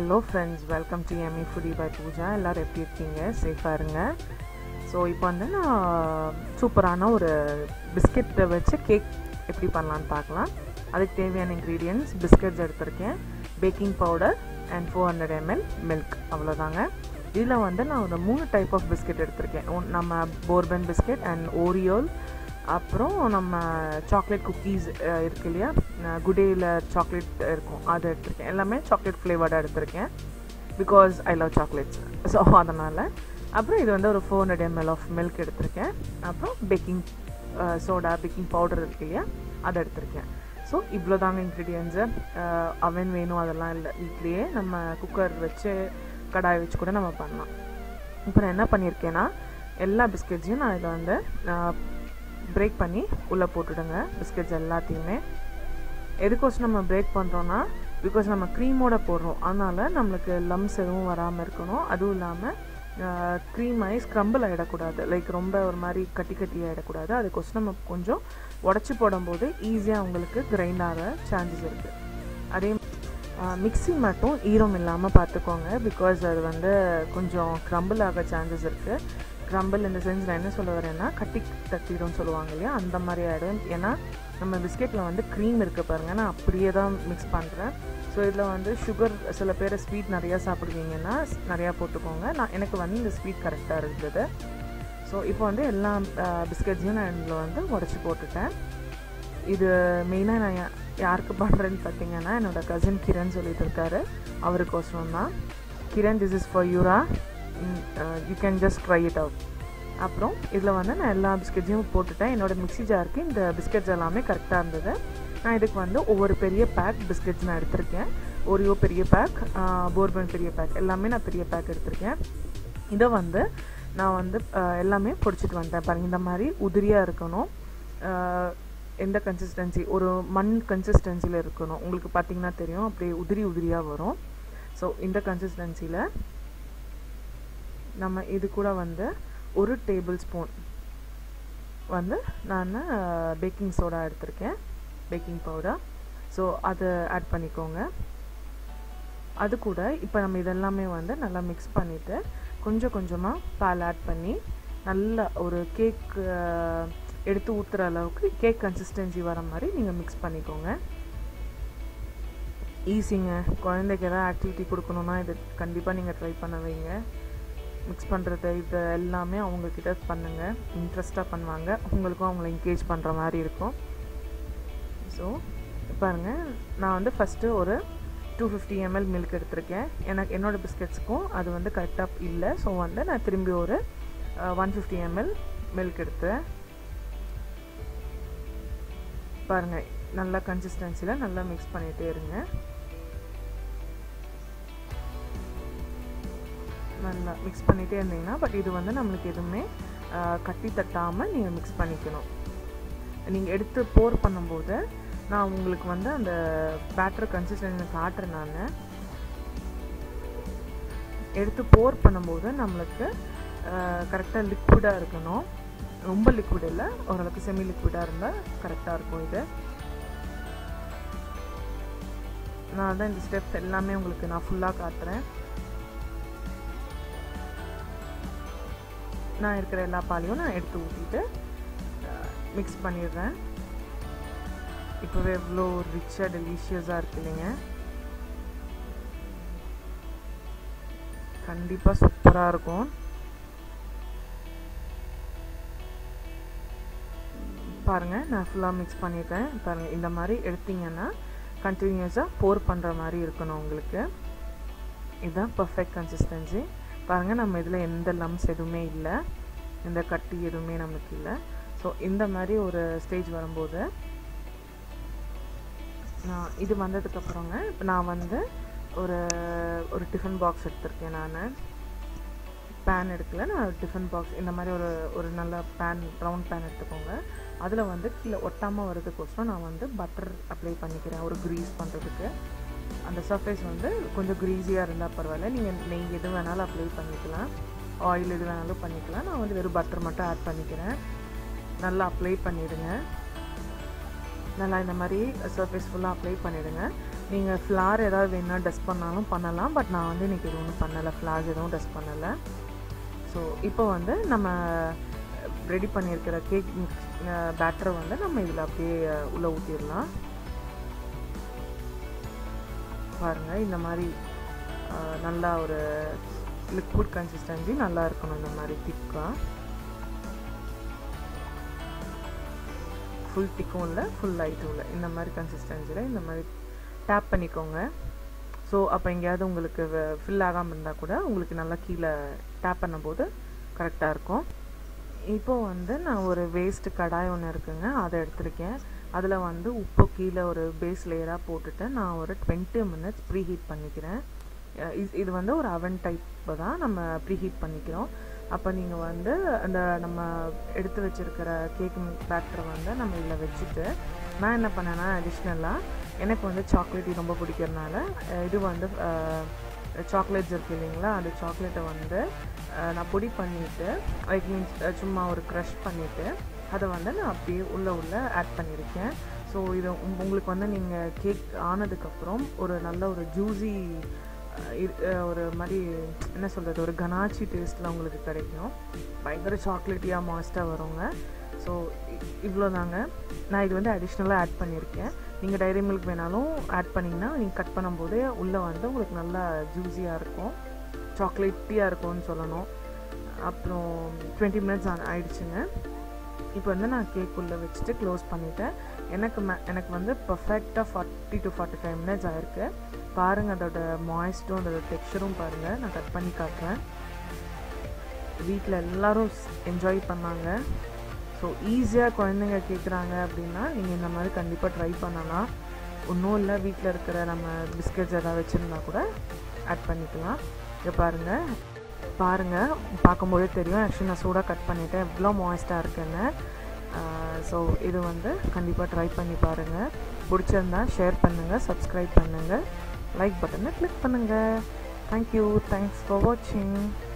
hello friends welcome to me foodie by Pooja எல்லோரும் எப்படி இருக்கீங்க சேஃபாக இருங்க ஸோ இப்போ வந்து நான் சூப்பரான ஒரு பிஸ்கெட்டை வச்சு கேக் எப்படி பண்ணலான்னு பார்க்கலாம் அதுக்கு தேவையான இன்க்ரீடியன்ஸ் பிஸ்கெட்ஸ் எடுத்திருக்கேன் baking powder and four hundred ml milk அவ்வளோதாங்க இதில் வந்து நான் ஒரு மூணு டைப் ஆஃப் பிஸ்கெட் எடுத்திருக்கேன் ஒன் நம்ம போர்பன் பிஸ்கெட் அண்ட் ஓரியோல் அப்புறம் நம்ம சாக்லேட் குக்கீஸ் இருக்கு இல்லையா குடேயில் சாக்லேட் இருக்கும் அதை எடுத்திருக்கேன் எல்லாமே சாக்லேட் ஃப்ளேவர்டாக எடுத்திருக்கேன் because I love chocolates so அதனால் அப்புறம் இது வந்து ஒரு four hundred ml of milk எடுத்திருக்கேன் அப்புறம் பேக்கிங் சோடா பேக்கிங் பவுடர் இருக்கு இல்லையா அதை எடுத்திருக்கேன் ஸோ இவ்வளோ தாங்க இன்க்ரீடியன்ஸு அவன் வேணும் அதெல்லாம் இல்லை வீட்லேயே நம்ம குக்கர் வச்சு கடாய் வச்சு கூட நம்ம பண்ணலாம் இப்போ நான் என்ன பண்ணியிருக்கேன்னா எல்லா பிஸ்கெட்ஸையும் நான் இதில் வந்து பிரேக் பண்ணி உள்ளே போட்டுடுங்க பிஸ்கெட்ஸ் எல்லாத்தையுமே எதுக்கோசம் நம்ம பிரேக் பண்ணுறோன்னா பிகாஸ் நம்ம க்ரீமோட போடுறோம் அதனால் நம்மளுக்கு லம்ஸ் எதுவும் வராமல் இருக்கணும் அதுவும் இல்லாமல் க்ரீம் ஆகி ஸ்க்ரம்பிள் ஆகிடக்கூடாது லைக் ரொம்ப ஒரு மாதிரி கட்டி கட்டி ஆகிடக்கூடாது அதுக்கோசம் நம்ம கொஞ்சம் உடச்சி போடும்போது ஈஸியாக உங்களுக்கு கிரைண்ட் ஆக சான்சஸ் இருக்குது அதே மிக்ஸி மட்டும் ஈரம் இல்லாமல் பார்த்துக்கோங்க பிகாஸ் அது வந்து கொஞ்சம் க்ரம்பிள் ஆக சான்சஸ் இருக்குது க்ரம்பிள் இந்த சென்ஸ் நான் என்ன சொல்ல வரேன்னா கட்டி தட்டிடும்னு சொல்லுவாங்க இல்லையா அந்த மாதிரி ஆகிடும் ஏன்னா நம்ம பிஸ்கெட்டில் வந்து க்ரீம் இருக்குது பாருங்கள் நான் அப்படியே தான் மிக்ஸ் பண்ணுறேன் ஸோ இதில் வந்து சுகர் சில பேர் ஸ்வீட் நிறையா சாப்பிடுவீங்கன்னா நிறையா போட்டுக்கோங்க நான் எனக்கு வந்து இந்த ஸ்வீட் கரெக்டாக இருந்தது ஸோ இப்போ வந்து எல்லா பிஸ்கெட்ஸையும் நான் இதில் வந்து உடச்சி போட்டுட்டேன் இது மெயினாக நான் யாருக்கு பண்ணுறேன்னு பார்த்தீங்கன்னா என்னோடய கசின் கிரண் சொல்லிட்டு இருக்காரு அவருக்கோசரம் தான் கிரண் திஸ் இஸ் ஃபார் யூரா you can just try it out அப்புறம் இதில் வந்து நான் எல்லா பிஸ்கெட்ஸையும் போட்டுட்டேன் என்னோடய மிக்ஸி ஜாருக்கு இந்த பிஸ்கெட்ஸ் எல்லாமே கரெக்டாக இருந்தது நான் இதுக்கு வந்து ஒவ்வொரு பெரிய பேக் பிஸ்கெட்ஸ் நான் எடுத்திருக்கேன் ஒரியோ பெரிய பேக் போர்பன் பெரிய பேக் எல்லாமே நான் பெரிய பேக் எடுத்திருக்கேன் இதை வந்து நான் வந்து எல்லாமே பொடிச்சிட்டு வந்தேன் பாருங்கள் இந்த மாதிரி உதிரியாக இருக்கணும் எந்த கன்சிஸ்டன்சி ஒரு மண் கன்சிஸ்டன்சியில் இருக்கணும் உங்களுக்கு பார்த்தீங்கன்னா தெரியும் அப்படியே உதிரி உதிரியாக வரும் ஸோ இந்த கன்சிஸ்டன்சியில் நம்ம இது கூட வந்து ஒரு டேபிள் ஸ்பூன் வந்து நான் பேக்கிங் சோடா எடுத்திருக்கேன் பேக்கிங் பவுடர் ஸோ அதை ஆட் பண்ணிக்கோங்க அது கூட இப்போ நம்ம இதெல்லாமே வந்து நல்லா மிக்ஸ் பண்ணிவிட்டு கொஞ்சம் கொஞ்சமாக பால் ஆட் பண்ணி நல்ல ஒரு கேக் எடுத்து ஊற்றுற அளவுக்கு கேக் கன்சிஸ்டன்சி வர மாதிரி நீங்கள் மிக்ஸ் பண்ணிக்கோங்க ஈஸிங்க குழந்தைக்கு எதாவது ஆக்டிவிட்டி கொடுக்கணுன்னா இது கண்டிப்பாக நீங்கள் ட்ரை பண்ண வைங்க மிக்ஸ் பண்ணுறது இது எல்லாமே அவங்கக்கிட்ட பண்ணுங்கள் இன்ட்ரெஸ்ட்டாக பண்ணுவாங்க உங்களுக்கும் அவங்கள என்கேஜ் பண்ணுற மாதிரி இருக்கும் ஸோ பாருங்கள் நான் வந்து ஃபஸ்ட்டு ஒரு டூ ஃபிஃப்டி எம்எல் மில்க் எடுத்திருக்கேன் எனக்கு என்னோடய பிஸ்கெட்ஸுக்கும் அது வந்து கரெக்டாக இல்லை ஸோ வந்து நான் திரும்பி ஒரு ஒன் ஃபிஃப்டி எம்எல் மில்க் எடுத்தேன் பாருங்கள் நல்லா கன்சிஸ்டன்சியில் நல்லா மிக்ஸ் பண்ணிகிட்டே இருங்க நல்லா மிக்ஸ் பண்ணிகிட்டே இருந்தீங்கன்னா பட் இது வந்து நம்மளுக்கு எதுவுமே கட்டி தட்டாமல் நீங்கள் மிக்ஸ் பண்ணிக்கணும் நீங்கள் எடுத்து போர் பண்ணும்போது நான் உங்களுக்கு வந்து அந்த பேட்டர் கன்சிஸ்டன்சி காட்டுறேன் நான் எடுத்து போர் பண்ணும்போது நம்மளுக்கு கரெக்டாக லிக்விடாக இருக்கணும் ரொம்ப லிக்விட் இல்லை ஓரளவுக்கு செமி லிக்விடாக இருந்தால் கரெக்டாக இருக்கும் இது நான் தான் இந்த ஸ்டெப்ஸ் எல்லாமே உங்களுக்கு நான் ஃபுல்லாக காட்டுறேன் நான் இருக்கிற எல்லா பாலையும் நான் எடுத்து ஊற்றிட்டு மிக்ஸ் பண்ணிடுறேன் இப்போவே எவ்வளோ ரிச்சாக டெலிஷியஸாக இருக்கு இல்லைங்க கண்டிப்பாக சூப்பராக இருக்கும் பாருங்கள் நான் ஃபுல்லாக மிக்ஸ் பண்ணிட்டேன் பாருங்கள் இந்த மாதிரி எடுத்திங்கன்னா கண்டினியூஸாக போர் பண்ணுற மாதிரி இருக்கணும் உங்களுக்கு இதுதான் பர்ஃபெக்ட் கன்சிஸ்டன்சி பாருங்கள் நம்ம இதில் எந்த லம்ஸ் எதுவுமே இல்லை எந்த கட்டி எதுவுமே நமக்கு இல்லை ஸோ இந்த மாதிரி ஒரு ஸ்டேஜ் வரும்போது நான் இது வந்ததுக்கப்புறங்க இப்போ நான் வந்து ஒரு ஒரு டிஃபன் பாக்ஸ் எடுத்திருக்கேன் நான் பேன் எடுக்கல நான் டிஃபன் பாக்ஸ் இந்த மாதிரி ஒரு ஒரு நல்ல பேன் ரவுண்ட் பேன் எடுத்துக்கோங்க அதில் வந்து கீழே ஒட்டாமல் வரதுக்கோசரம் நான் வந்து பட்டர் அப்ளை பண்ணிக்கிறேன் ஒரு க்ரீஸ் பண்ணுறதுக்கு அந்த சர்ஃபேஸ் வந்து கொஞ்சம் க்ரீஸியாக இருந்தால் பரவாயில்ல நீங்கள் நெய் எது வேணாலும் அப்ளை பண்ணிக்கலாம் ஆயில் எது வேணாலும் பண்ணிக்கலாம் நான் வந்து வெறும் பட்டர் மட்டும் ஆட் பண்ணிக்கிறேன் நல்லா அப்ளை பண்ணிவிடுங்க நல்லா இந்த மாதிரி சர்ஃபேஸ் ஃபுல்லாக அப்ளை பண்ணிவிடுங்க நீங்கள் ஃப்ளார் ஏதாவது வேணுன்னா டஸ்ட் பண்ணாலும் பண்ணலாம் பட் நான் வந்து இன்றைக்கி எதுவும் பண்ணலை ஃப்ளார்ஸ் எதுவும் டஸ்ட் பண்ணலை ஸோ இப்போ வந்து நம்ம ரெடி பண்ணியிருக்கிற கேக் பேட்டரை வந்து நம்ம இதில் அப்படியே உள்ளே ஊற்றிடலாம் பாருங்கள் இந்த மாதிரி நல்லா ஒரு லிக்விட் கன்சிஸ்டன்சி நல்லா இருக்கணும் இந்த மாதிரி திக்காக ஃபுல் திக்கும் இல்லை ஃபுல் லைட்டும் இல்லை இந்த மாதிரி கன்சிஸ்டன்சியில் இந்த மாதிரி டேப் பண்ணிக்கோங்க ஸோ அப்போ எங்கேயாவது உங்களுக்கு ஃபில் ஆகாமல் இருந்தால் கூட உங்களுக்கு நல்லா கீழே டேப் பண்ணும்போது கரெக்டாக இருக்கும் இப்போது வந்து நான் ஒரு வேஸ்ட் கடாய் ஒன்று இருக்குங்க அதை எடுத்திருக்கேன் அதில் வந்து உப்பு கீழே ஒரு பேஸ் லேயராக போட்டுட்டு நான் ஒரு டுவெண்ட்டி மினிட்ஸ் ப்ரீ ஹீட் பண்ணிக்கிறேன் இது வந்து ஒரு அவன் டைப் தான் நம்ம ப்ரீ ஹீட் பண்ணிக்கிறோம் அப்போ நீங்கள் வந்து அந்த நம்ம எடுத்து வச்சுருக்கிற கேக் பேட்டரை வந்து நம்ம இதில் வச்சுட்டு நான் என்ன பண்ணேன்னா அடிஷ்னலாக எனக்கு வந்து சாக்லேட் ரொம்ப பிடிக்கிறதுனால இது வந்து சாக்லேட்ஸ் இருக்குது இல்லைங்களா அந்த சாக்லேட்டை வந்து நான் பொடி பண்ணிவிட்டு லைக் மீன்ஸ் சும்மா ஒரு க்ரஷ் பண்ணிவிட்டு அதை வந்து நான் அப்படியே உள்ளே உள்ளே ஆட் பண்ணியிருக்கேன் ஸோ இது உங்களுக்கு வந்து நீங்கள் கேக் ஆனதுக்கப்புறம் ஒரு நல்ல ஒரு ஜூஸி ஒரு மாதிரி என்ன சொல்கிறது ஒரு கனாச்சி டேஸ்ட்டில் உங்களுக்கு கிடைக்கும் பயங்கர சாக்லேட்டியாக மாஸ்ட்டாக வருங்க ஸோ இவ்வளோ தாங்க நான் இது வந்து அடிஷ்னலாக ஆட் பண்ணியிருக்கேன் நீங்கள் டைரி மில்க் வேணாலும் ஆட் பண்ணிங்கன்னா நீங்கள் கட் பண்ணும்போதே உள்ளே வந்து உங்களுக்கு நல்லா ஜூஸியாக இருக்கும் சாக்லேட்டியாக இருக்கும்னு சொல்லணும் அப்புறம் டுவெண்ட்டி மினிட்ஸ் ஆயிடுச்சுங்க இப்போ வந்து நான் கேக் உள்ளே வச்சுட்டு க்ளோஸ் பண்ணிவிட்டேன் எனக்கு மே எனக்கு வந்து பர்ஃபெக்டாக forty to forty five minutes ஆயிருக்கு பாருங்கள் அதோட மாய்ஸ்ட்டும் அதோட டெக்ஸ்சரும் பாருங்கள் நான் கட் பண்ணி காட்டுறேன் வீட்டில் எல்லோரும் என்ஜாய் பண்ணாங்க ஸோ ஈஸியாக குழந்தைங்க கேட்குறாங்க அப்படின்னா நீங்கள் இந்த மாதிரி கண்டிப்பாக ட்ரை பண்ணலாம் ஒன்றும் இல்லை வீட்டில் இருக்கிற நம்ம பிஸ்கெட்ஸ் எதாவது வச்சுருந்தா கூட ஆட் பண்ணிக்கலாம் இங்கே பாருங்கள் பாருங்கள் பார்க்கும்போதே தெரியும் ஆக்சுவலி நான் சூடாக கட் பண்ணிவிட்டேன் எவ்வளோ மாய்ஸ்ட்டாக இருக்குன்னு ஸோ இது வந்து கண்டிப்பாக ட்ரை பண்ணி பாருங்கள் பிடிச்சிருந்தா ஷேர் பண்ணுங்கள் சப்ஸ்கிரைப் பண்ணுங்கள் லைக் பட்டனை கிளிக் பண்ணுங்கள் தேங்க்யூ தேங்க்ஸ் ஃபார் வாட்சிங்